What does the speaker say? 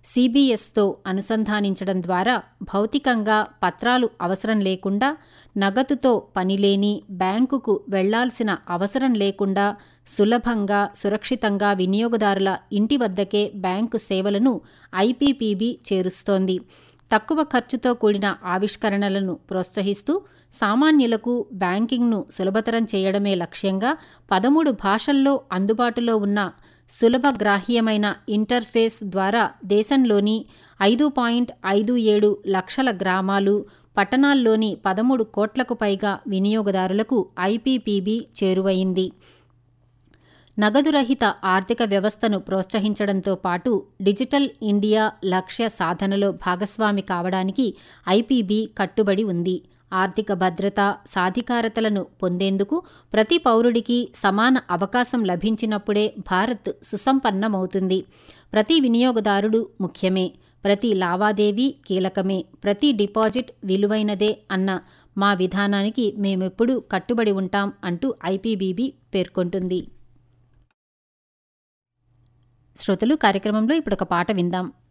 సిబిఎస్తో అనుసంధానించడం ద్వారా భౌతికంగా పత్రాలు అవసరం లేకుండా నగదుతో పనిలేని బ్యాంకుకు వెళ్లాల్సిన అవసరం లేకుండా సులభంగా సురక్షితంగా వినియోగదారుల ఇంటి వద్దకే బ్యాంకు సేవలను ఐపీపీబీ చేరుస్తోంది తక్కువ ఖర్చుతో కూడిన ఆవిష్కరణలను ప్రోత్సహిస్తూ సామాన్యులకు బ్యాంకింగ్ను సులభతరం చేయడమే లక్ష్యంగా పదమూడు భాషల్లో అందుబాటులో ఉన్న సులభగ్రాహ్యమైన ఇంటర్ఫేస్ ద్వారా దేశంలోని ఐదు పాయింట్ ఐదు ఏడు లక్షల గ్రామాలు పట్టణాల్లోని పదమూడు కోట్లకు పైగా వినియోగదారులకు ఐపీపీబీ చేరువయింది నగదురహిత ఆర్థిక వ్యవస్థను ప్రోత్సహించడంతో పాటు డిజిటల్ ఇండియా లక్ష్య సాధనలో భాగస్వామి కావడానికి ఐపీబీ కట్టుబడి ఉంది ఆర్థిక భద్రత సాధికారతలను పొందేందుకు ప్రతి పౌరుడికి సమాన అవకాశం లభించినప్పుడే భారత్ సుసంపన్నమవుతుంది ప్రతి వినియోగదారుడు ముఖ్యమే ప్రతి లావాదేవీ కీలకమే ప్రతి డిపాజిట్ విలువైనదే అన్న మా విధానానికి మేమెప్పుడూ కట్టుబడి ఉంటాం అంటూ ఐపీబీబీ పేర్కొంటుంది శ్రోతలు కార్యక్రమంలో ఇప్పుడు ఒక పాట విందాం